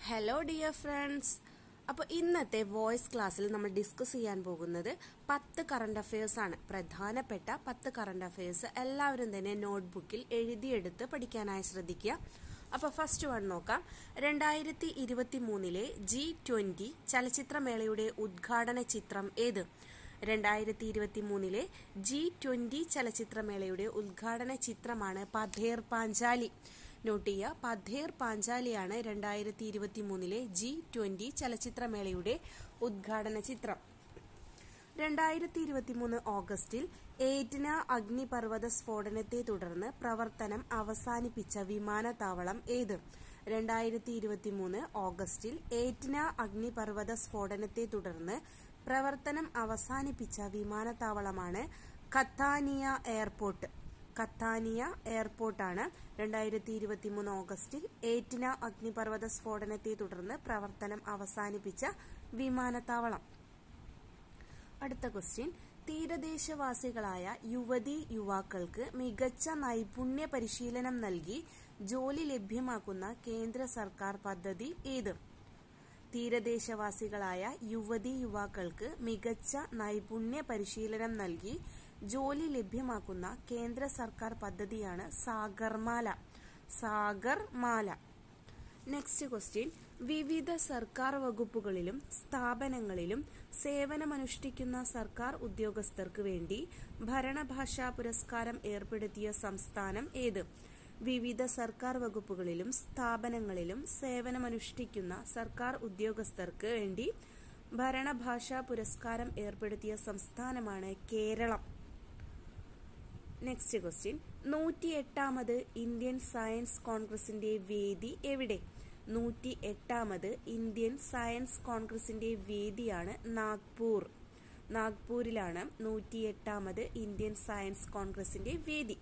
hello dear friends അപ്പോൾ ഇന്നത്തെ voice ക്ലാസ്സിൽ നമ്മൾ ഡിസ്കസ് ചെയ്യാൻ പോകുന്നത് പത്ത് കറണ്ട് അഫയേഴ്സ് ആണ് പ്രധാനപ്പെട്ട പത്ത് കറണ്ട് അഫയേഴ്സ് എല്ലാവരും തന്നെ നോട്ട്ബുക്കിൽ എഴുതിയെടുത്ത് പഠിക്കാനായി ശ്രദ്ധിക്കുക അപ്പോൾ ഫസ്റ്റ് വൺ നോക്കാം രണ്ടായിരത്തി ഇരുപത്തി മൂന്നിലെ ജി ട്വന്റി ചലച്ചിത്രമേളയുടെ ഉദ്ഘാടന ചിത്രം ഏത് രണ്ടായിരത്തി ഇരുപത്തി മൂന്നിലെ ജി ട്വന്റി ചലച്ചിത്രമേളയുടെ ഉദ്ഘാടന ചിത്രമാണ് പഥേർ പാഞ്ചാലി നോട്ട് ചെയ്യുക പഥേർ പാഞ്ചാലിയാണ് രണ്ടായിരത്തി ഇരുപത്തി മൂന്നിലെ ജി ട്വന്റി ചലച്ചിത്രമേളയുടെ ഉദ്ഘാടന ചിത്രം രണ്ടായിരത്തി ഇരുപത്തിമൂന്ന് ഓഗസ്റ്റിൽ ഏറ്റ്ന അഗ്നിപർവ്വത സ്ഫോടനത്തെ തുടർന്ന് പ്രവർത്തനം അവസാനിപ്പിച്ച വിമാനത്താവളം ഏത് രണ്ടായിരത്തി ഇരുപത്തിമൂന്ന് ഓഗസ്റ്റിൽ ഏറ്റ്ന അഗ്നിപർവ്വത സ്ഫോടനത്തെ തുടർന്ന് പ്രവർത്തനം അവസാനിപ്പിച്ച വിമാനത്താവളമാണ് കത്താനിയ എയർപോർട്ട് കത്താനിയ എയർപോർട്ടാണ് രണ്ടായിരത്തി ഇരുപത്തിമൂന്ന് ഓഗസ്റ്റിൽ ഏറ്റിന അഗ്നിപർവ്വത സ്ഫോടനത്തെ തുടർന്ന് പ്രവർത്തനം അവസാനിപ്പിച്ച വിമാനത്താവളം അടുത്ത ക്വസ്റ്റ്യൻ തീരദേശവാസികളായ യുവതി യുവാക്കൾക്ക് മികച്ച നൈപുണ്യ പരിശീലനം നൽകി ജോലി ലഭ്യമാക്കുന്ന കേന്ദ്ര സർക്കാർ പദ്ധതി ഏത് തീരദേശവാസികളായ യുവതി യുവാക്കൾക്ക് മികച്ച നൈപുണ്യ പരിശീലനം നൽകി ജോലി ലഭ്യമാക്കുന്ന കേന്ദ്ര സർക്കാർ പദ്ധതിയാണ് സാഗർമാല സാഗർമാല നെക്സ്റ്റ് ക്വസ്റ്റ്യൻ വിവിധ സർക്കാർ വകുപ്പുകളിലും സ്ഥാപനങ്ങളിലും സേവനമനുഷ്ഠിക്കുന്ന സർക്കാർ ഉദ്യോഗസ്ഥർക്ക് വേണ്ടി ഭരണഭാഷാ പുരസ്കാരം ഏർപ്പെടുത്തിയ സംസ്ഥാനം ഏത് വിവിധ സർക്കാർ വകുപ്പുകളിലും സ്ഥാപനങ്ങളിലും സേവനമനുഷ്ഠിക്കുന്ന സർക്കാർ ഉദ്യോഗസ്ഥർക്ക് വേണ്ടി ഭരണഭാഷാ പുരസ്കാരം ഏർപ്പെടുത്തിയ സംസ്ഥാനമാണ് കേരളം നെക്സ്റ്റ് ക്വസ്റ്റ്യൻ നൂറ്റി എട്ടാമത് ഇന്ത്യൻ സയൻസ് കോൺഗ്രസിന്റെ വേദി എവിടെ നൂറ്റി എട്ടാമത് ഇന്ത്യൻ സയൻസ് കോൺഗ്രസിന്റെ വേദിയാണ് നാഗ്പൂർ നാഗ്പൂരിലാണ് നൂറ്റി എട്ടാമത് ഇന്ത്യൻ സയൻസ് കോൺഗ്രസിന്റെ വേദി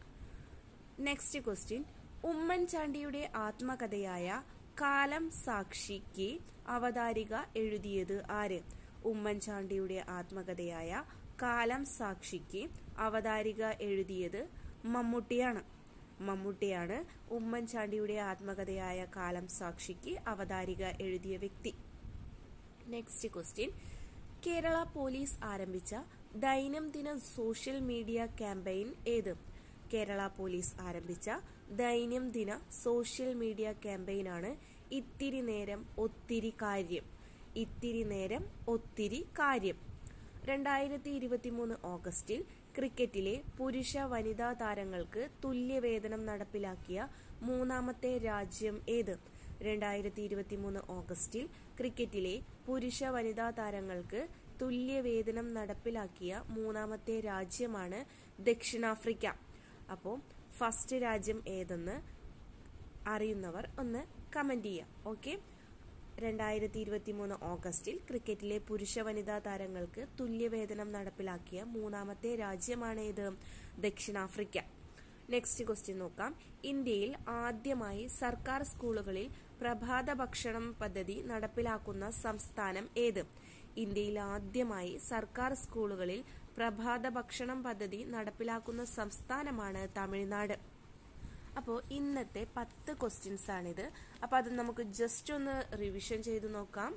നെക്സ്റ്റ് ക്വസ്റ്റ്യൻ ഉമ്മൻചാണ്ടിയുടെ ആത്മകഥയായ കാലം സാക്ഷിക്ക് അവതാരിക എഴുതിയത് ആര് ഉമ്മൻചാണ്ടിയുടെ ആത്മകഥയായ കാലം സാക്ഷിക്ക് അവതാരിക എഴുതിയത് മമ്മൂട്ടിയാണ് മമ്മൂട്ടിയാണ് ഉമ്മൻചാണ്ടിയുടെ ആത്മകഥയായ കാലം സാക്ഷിക്ക് അവതാരിക എഴുതിയ വ്യക്തി നെക്സ്റ്റ് ക്വസ്റ്റ്യൻ കേരള പോലീസ് ആരംഭിച്ച ദൈനംദിന സോഷ്യൽ മീഡിയ ക്യാമ്പയിൻ ഏത് കേരള പോലീസ് ആരംഭിച്ച ദൈനംദിന സോഷ്യൽ മീഡിയ ക്യാമ്പയിനാണ് ഇത്തിരി നേരം ഒത്തിരി കാര്യം ഇത്തിരി നേരം ഒത്തിരി കാര്യം രണ്ടായിരത്തി ഇരുപത്തിമൂന്ന് ഓഗസ്റ്റിൽ ക്രിക്കറ്റിലെ പുരുഷ വനിതാ താരങ്ങൾക്ക് തുല്യവേതനം നടപ്പിലാക്കിയ മൂന്നാമത്തെ രാജ്യം ഏത് രണ്ടായിരത്തി ഇരുപത്തിമൂന്ന് ഓഗസ്റ്റിൽ ക്രിക്കറ്റിലെ പുരുഷ വനിതാ താരങ്ങൾക്ക് തുല്യവേതനം നടപ്പിലാക്കിയ മൂന്നാമത്തെ രാജ്യമാണ് ദക്ഷിണാഫ്രിക്ക അപ്പോൾ ഫസ്റ്റ് രാജ്യം ഏതെന്ന് അറിയുന്നവർ ഒന്ന് കമന്റ് ചെയ്യാം ഓക്കെ രണ്ടായിരത്തി ഇരുപത്തി മൂന്ന് ഓഗസ്റ്റിൽ ക്രിക്കറ്റിലെ പുരുഷ വനിതാ താരങ്ങൾക്ക് തുല്യവേതനം നടപ്പിലാക്കിയ മൂന്നാമത്തെ രാജ്യമാണ് ഇത് ദക്ഷിണാഫ്രിക്ക നെക്സ്റ്റ് ക്വസ്റ്റ്യൻ നോക്കാം ഇന്ത്യയിൽ ആദ്യമായി സർക്കാർ സ്കൂളുകളിൽ പ്രഭാത ഭക്ഷണം പദ്ധതി നടപ്പിലാക്കുന്ന സംസ്ഥാനം ഏത് ഇന്ത്യയിൽ ആദ്യമായി സർക്കാർ സ്കൂളുകളിൽ പ്രഭാത ഭക്ഷണം പദ്ധതി നടപ്പിലാക്കുന്ന സംസ്ഥാനമാണ് തമിഴ്നാട് അപ്പോൾ ഇന്നത്തെ പത്ത് ക്വസ്റ്റ്യൻസ് ആണിത് അപ്പോൾ അത് നമുക്ക് ജസ്റ്റ് ഒന്ന് റിവിഷൻ ചെയ്ത് നോക്കാം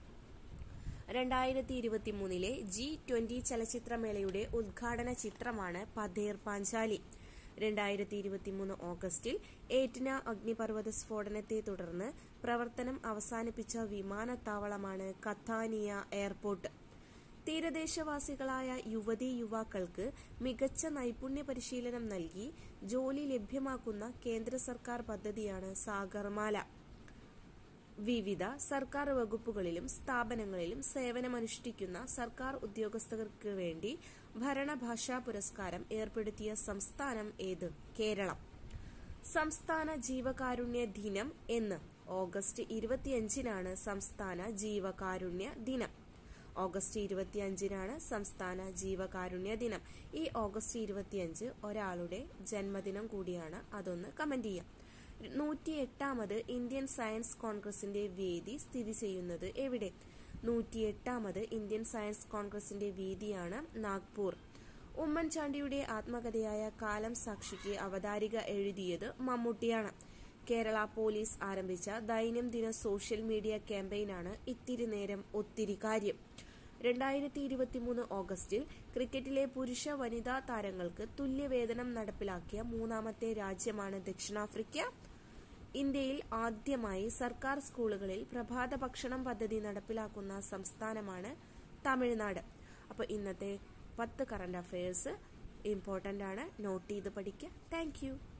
രണ്ടായിരത്തി ഇരുപത്തി മൂന്നിലെ ജി ട്വന്റി ചലച്ചിത്രമേളയുടെ ഉദ്ഘാടന ചിത്രമാണ് പഥേർ പാഞ്ചാലി രണ്ടായിരത്തി ഇരുപത്തിമൂന്ന് ഓഗസ്റ്റിൽ ഏറ്റിന അഗ്നിപർവ്വത സ്ഫോടനത്തെ തുടർന്ന് പ്രവർത്തനം അവസാനിപ്പിച്ച വിമാനത്താവളമാണ് കത്താനിയ എയർപോർട്ട് തീരദേശവാസികളായ യുവതി യുവാക്കൾക്ക് മികച്ച നൈപുണ്യ പരിശീലനം നൽകി ജോലി ലഭ്യമാക്കുന്ന കേന്ദ്ര സർക്കാർ പദ്ധതിയാണ് സാഗർമാല വിവിധ സർക്കാർ വകുപ്പുകളിലും സ്ഥാപനങ്ങളിലും സേവനമനുഷ്ഠിക്കുന്ന സർക്കാർ ഉദ്യോഗസ്ഥർക്ക് വേണ്ടി ഭരണഭാഷാ പുരസ്കാരം ഏർപ്പെടുത്തിയ സംസ്ഥാനം ഏത് കേരളം സംസ്ഥാന ജീവകാരുണ്യ ദിനം എന്ന് ഓഗസ്റ്റ് ഇരുപത്തിയഞ്ചിനാണ് സംസ്ഥാന ജീവകാരുണ്യ ദിനം ഓഗസ്റ്റ് ഇരുപത്തിയഞ്ചിനാണ് സംസ്ഥാന ജീവകാരുണ്യ ദിനം ഈ ഓഗസ്റ്റ് ഇരുപത്തിയഞ്ച് ഒരാളുടെ ജന്മദിനം കൂടിയാണ് അതൊന്ന് കമന്റ് ചെയ്യാം നൂറ്റി എട്ടാമത് ഇന്ത്യൻ സയൻസ് കോൺഗ്രസിന്റെ വേദി സ്ഥിതി ചെയ്യുന്നത് എവിടെ നൂറ്റി എട്ടാമത് ഇന്ത്യൻ സയൻസ് കോൺഗ്രസിന്റെ വേദിയാണ് നാഗ്പൂർ ഉമ്മൻചാണ്ടിയുടെ ആത്മകഥയായ കാലം സാക്ഷിക്ക് അവതാരിക എഴുതിയത് മമ്മൂട്ടിയാണ് കേരള പോലീസ് ആരംഭിച്ച ദൈനംദിന സോഷ്യൽ മീഡിയ ക്യാമ്പയിനാണ് ഇത്തിരി നേരം ഒത്തിരി കാര്യം രണ്ടായിരത്തി ഇരുപത്തിമൂന്ന് ഓഗസ്റ്റിൽ ക്രിക്കറ്റിലെ പുരുഷ വനിതാ താരങ്ങൾക്ക് തുല്യവേതനം നടപ്പിലാക്കിയ മൂന്നാമത്തെ രാജ്യമാണ് ദക്ഷിണാഫ്രിക്ക ഇന്ത്യയിൽ ആദ്യമായി സർക്കാർ സ്കൂളുകളിൽ പ്രഭാത ഭക്ഷണം പദ്ധതി നടപ്പിലാക്കുന്ന സംസ്ഥാനമാണ് തമിഴ്നാട് അപ്പോൾ ഇന്നത്തെ പത്ത് കറണ്ട് അഫയേഴ്സ് ഇമ്പോർട്ടൻ്റ് ആണ് നോട്ട് ചെയ്ത് പഠിക്കുക താങ്ക്